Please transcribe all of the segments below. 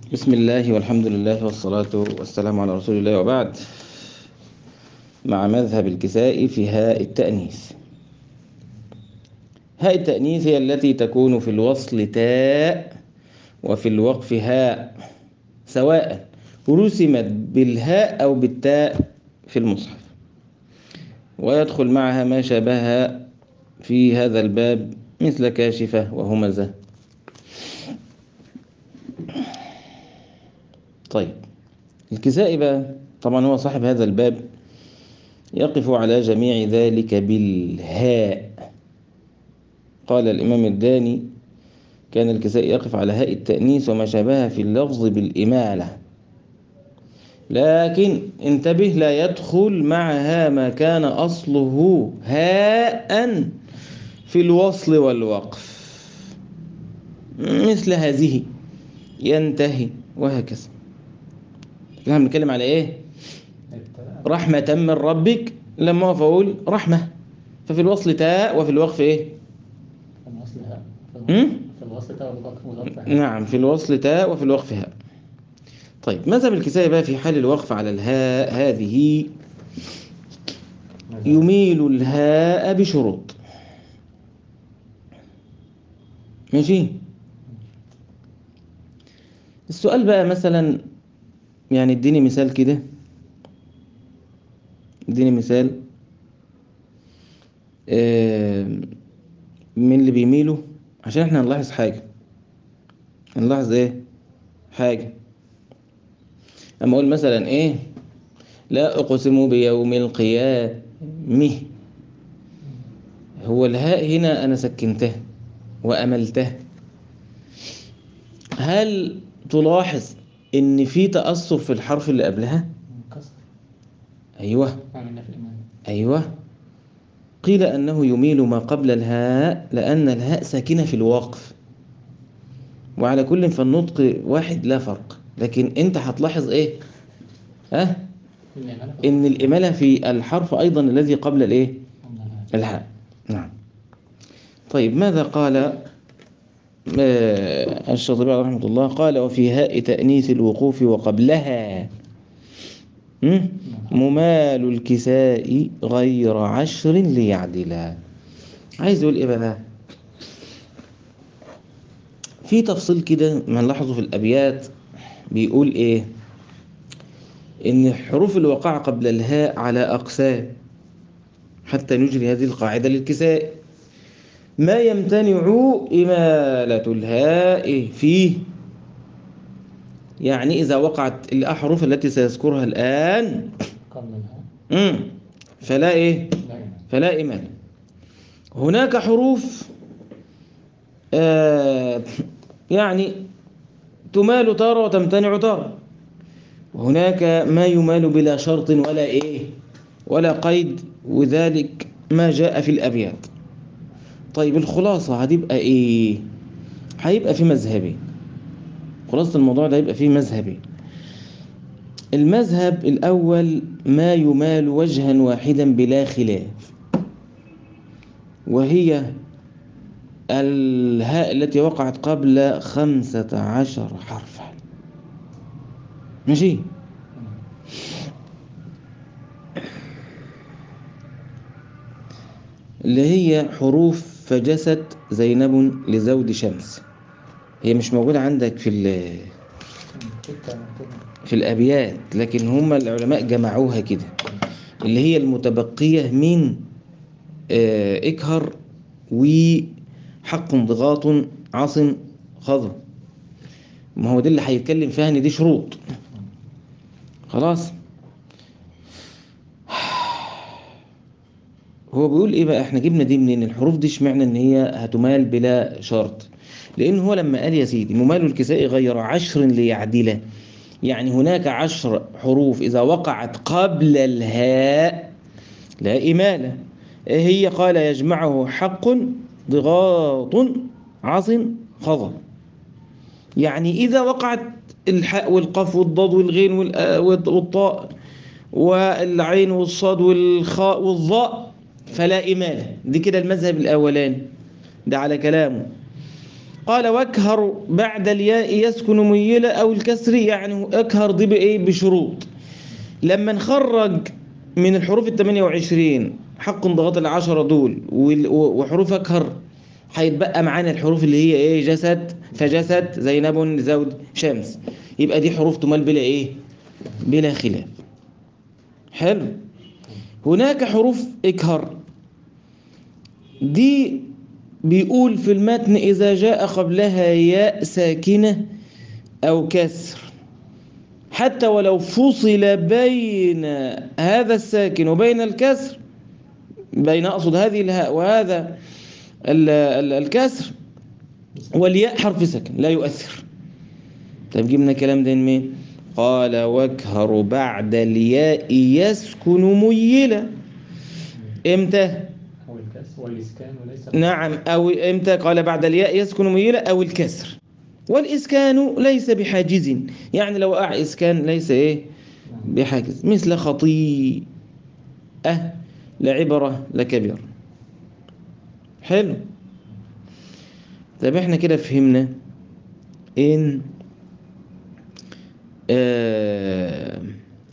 بسم الله والحمد لله والصلاة والسلام على رسول الله وبعد مع مذهب الكسائي في هاء التأنيث هاء التأنيث هي التي تكون في الوصل تاء وفي الوقف هاء سواء رسمت بالهاء أو بالتاء في المصحف ويدخل معها ما شابهها في هذا الباب مثل كاشفة وهمزة طيب الكسائي بقى طبعا هو صاحب هذا الباب يقف على جميع ذلك بالهاء قال الإمام الداني كان الكسائي يقف على هاء التأنيث وما شابهها في اللفظ بالإمالة لكن انتبه لا يدخل معها ما كان أصله هاء في الوصل والوقف مثل هذه ينتهي وهكذا احنا بنتكلم على ايه رحمة من ربك لما هو فأقول رحمة ففي الوصل تاء وفي الوقف ايه في الوصل هاء هم؟ في الوصل تاء والوقف مضاف هاء نعم في الوصل تاء وفي الوقف هاء طيب مذهب الكسائي بقى في حال الوقف على الهاء هذه يميل الهاء بشروط ماشي السؤال بقى مثلا يعني اديني مثال كده اديني مثال آه، من اللي بيميلوا عشان احنا هنلاحظ حاجة هنلاحظ ايه حاجة اما اقول مثلا ايه لا اقسم بيوم القيامة هو الهاء هنا انا سكنته واملته هل تلاحظ ان في تأثر في الحرف اللي قبلها كسر ايوه عملنا في الإيمان أيوة قيل أنه يميل ما قبل الهاء لأن الهاء ساكنة في الوقف وعلى كل فالنطق واحد لا فرق لكن أنت هتلاحظ إيه؟ ها؟ الإيمان في إن الإمالة في الحرف أيضا الذي قبل الإيه؟ عملنا هاء. الهاء نعم طيب ماذا قال آه، الشاطبي عليه رحمة الله قال وفي هاء تأنيث الوقوف وقبلها م? ممال الكساء غير عشر ليعدلا عايز يقول ايه بقى في تفصيل كده ما نلاحظه في الابيات بيقول ايه ان حروف الوقع قبل الهاء على اقسام حتى نجري هذه القاعده للكساء ما يمتنع إمالة الهاء فيه يعني إذا وقعت الأحرف التي سيذكرها الآن قبل الهاء مم، فلا إيه لا إيمان فلا إمالة هناك حروف آه يعني تمال تارة وتمتنع تارة وهناك ما يمال بلا شرط ولا إيه ولا قيد وذلك ما جاء في الأبيات طيب الخلاصة هتبقى إيه هيبقى في مذهبين خلاصة الموضوع ده هيبقى فيه مذهبين المذهب الأول ما يمال وجها واحدا بلا خلاف وهي الهاء التي وقعت قبل خمسة عشر حرفا ماشي اللي هي حروف فجست زينب لزوج شمس هي مش موجودة عندك في ال- ستة مكتوبة في الأبيات لكن هم العلماء جمعوها كده اللي هي المتبقية من آه، إكهر وحق ضغاط عاصم خضر ما هو ده اللي هيتكلم فيها ان دي شروط خلاص هو بيقول ايه بقى احنا جبنا دي منين الحروف دي اشمعنى ان هي هتمال بلا شرط لان هو لما قال يا سيدي ممال الكساء غير عشر ليعدله يعني هناك عشر حروف اذا وقعت قبل الهاء لا إمالة هي قال يجمعه حق ضغاط عص خضر يعني إذا وقعت الحاء والقاف والضاد والغين والآ- والطاء والعين والصاد والخاء والظاء فلا إمالة دي كده المذهب الأولاني ده على كلامه قال واكهر بعد الياء يسكن ميلة أو الكسر يعني اكهر دي بإيه بشروط لما نخرج من الحروف ال 28 حق ضغط العشرة دول وال- وحروف اكهر هيتبقى معانا الحروف اللي هي ايه جسد فجسد زينب زود شمس يبقى دي حروف تمال بلا ايه بلا خلاف حلو هناك حروف اكهر دي بيقول في المتن إذا جاء قبلها ياء ساكنة أو كسر حتى ولو فصل بين هذا الساكن وبين الكسر بين أقصد هذه الهاء وهذا ال- ال- الكسر والياء حرف سكن لا يؤثر طيب جبنا كلام ده منين قال واكهر بعد الياء يسكن ميلا امتى هو الكسر والإسكان وليس نعم أو إمتى قال بعد الياء يسكن ميلا أو الكسر والإسكان ليس بحاجز يعني لو وقع إسكان ليس إيه بحاجز مثل خطيئة لعبرة لكبير حلو طيب احنا كده فهمنا ان آه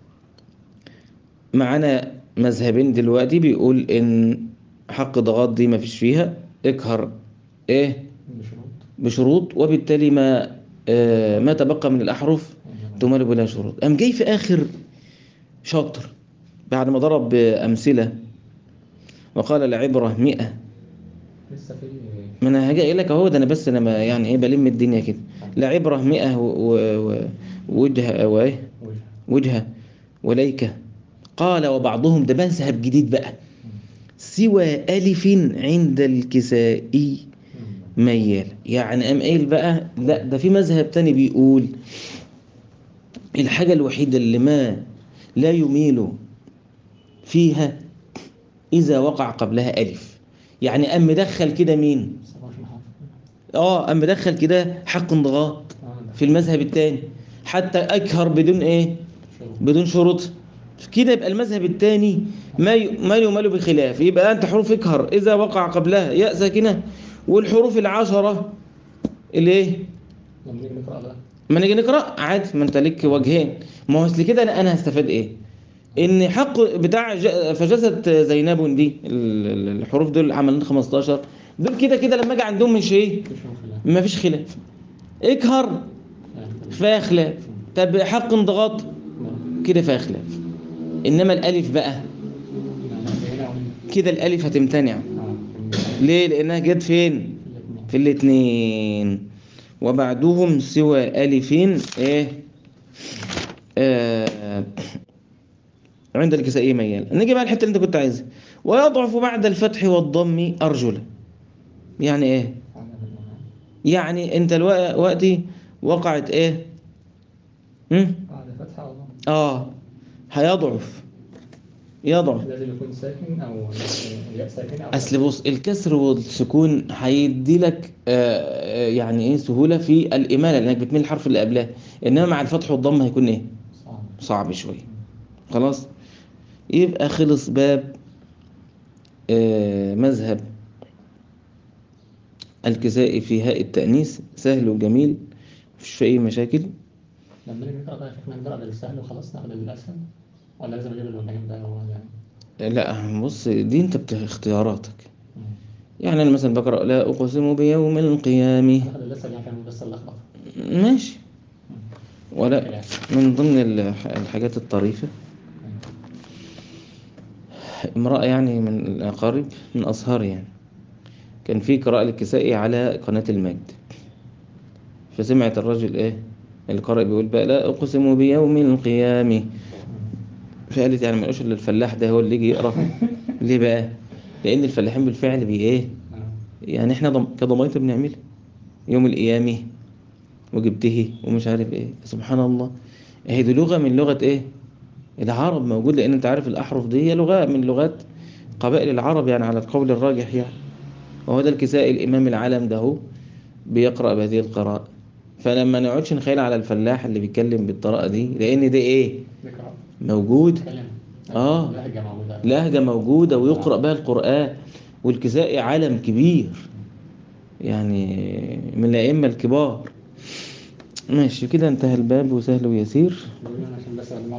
معانا مذهبين دلوقتي بيقول ان حق ضغط دي ما فيش فيها اكهر ايه بشروط بشروط وبالتالي ما آه ما تبقى من الاحرف تمال بلا شروط قام جاي في اخر شاطر بعد ما ضرب امثله وقال العبره مئة لسه في ما انا هاجي اقول لك اهو ده انا بس انا ما يعني ايه بلم الدنيا كده لعبره مئة و- و- و- وجهه وايه وجه وجهه وليكه قال وبعضهم ده مذهب جديد بقى سوى ألف عند الكسائي ميال يعني قام قايل بقى لا ده في مذهب تاني بيقول الحاجة الوحيدة اللي ما لا يميل فيها إذا وقع قبلها ألف يعني قام مدخل كده مين 27 حرف اه قام مدخل كده حق انضغاط اه ده في المذهب التاني حتى أكهر بدون إيه شروط بدون شروط كده يبقى المذهب الثاني ما ي... ما يمال بخلاف يبقى انت حروف اكهر اذا وقع قبلها ياء ساكنه والحروف العشره اللي ايه لما نيجي نقرأ بقى ما نيجي نقرا عادي ما انت ليك وجهين ما هو اصل كده انا انا هستفاد ايه ان حق بتاع ج... فجست زينب دي ال- ال- الحروف دول عملين 15 دول كده كده لما اجي عندهم مش ايه في شروط خلاف ما فيش خلاف اكهر فيها خلاف طب حق انضغاط كده فيها خلاف انما الالف بقى هنا وهنا كده الالف هتمتنع اه ليه لانها جت فين في الاثنين في الاثنين وبعدهم سوى الف ايه آه عند الكسائي ميال نيجي بقى الحته اللي انت كنت عايزها ويضعف بعد الفتح والضم ارجلا يعني ايه يعني انت دلوقتي وقعت ايه هم؟ بعد فتحة والله اه هيضعف يضعف لازم يكون ساكن أو الياء ساكن أو اصل بص الكسر والسكون هيدي لك آه، آه، يعني ايه سهوله في الاماله لانك بتميل الحرف اللي قبلها انما مع الفتح والضم هيكون ايه صعب صعب شويه خلاص يبقى خلص باب آه، مذهب الكسائي في هاء التأنيث سهل وجميل مفيش فيه أي مشاكل لما نيجي نقرأ بقى شيخنا نقرأ بالسهل وخلاص ناخد الأسهل ولا لازم أجيب الوجهين ده هو يعني لا بص دي انت بت- اختياراتك مم. يعني انا مثلا بقرا لا اقسم بيوم القيامه ناخد الأسهل يعني عشان بس اللخبطة ماشي ولا من ضمن الح- الحاجات الطريفة امرأة يعني من الأقارب من أصهاري يعني كان في قراءة للكسائي على قناة المجد فسمعت الرجل إيه القارئ بيقول بقى لا أقسم بيوم القيامة فقالت يعني ما يقولش إلا الفلاح ده هو اللي يجي يقرأ ليه بقى؟ لأن الفلاحين بالفعل بي إيه آه. يعني إحنا ضم... كضمايطة بنعمل يوم القيامة وجبته ومش عارف إيه سبحان الله هي دي لغة من لغة إيه العرب موجود لأن أنت عارف الأحرف دي هي لغة من لغات قبائل العرب يعني على القول الراجح يعني وهو ده الكسائي الإمام العالم ده هو بيقرأ بهذه القراءة فلما نقعدش نخيل على الفلاح اللي بيتكلم بالطريقة دي لأن ده إيه نقرأ موجود نتكلم آه. لهجة موجودة. لهجة موجودة ويقرأ بها القرآن والكسائي عالم كبير يعني من الأئمة الكبار ماشي كده انتهى الباب وسهل ويسير بقول أنا عشان بس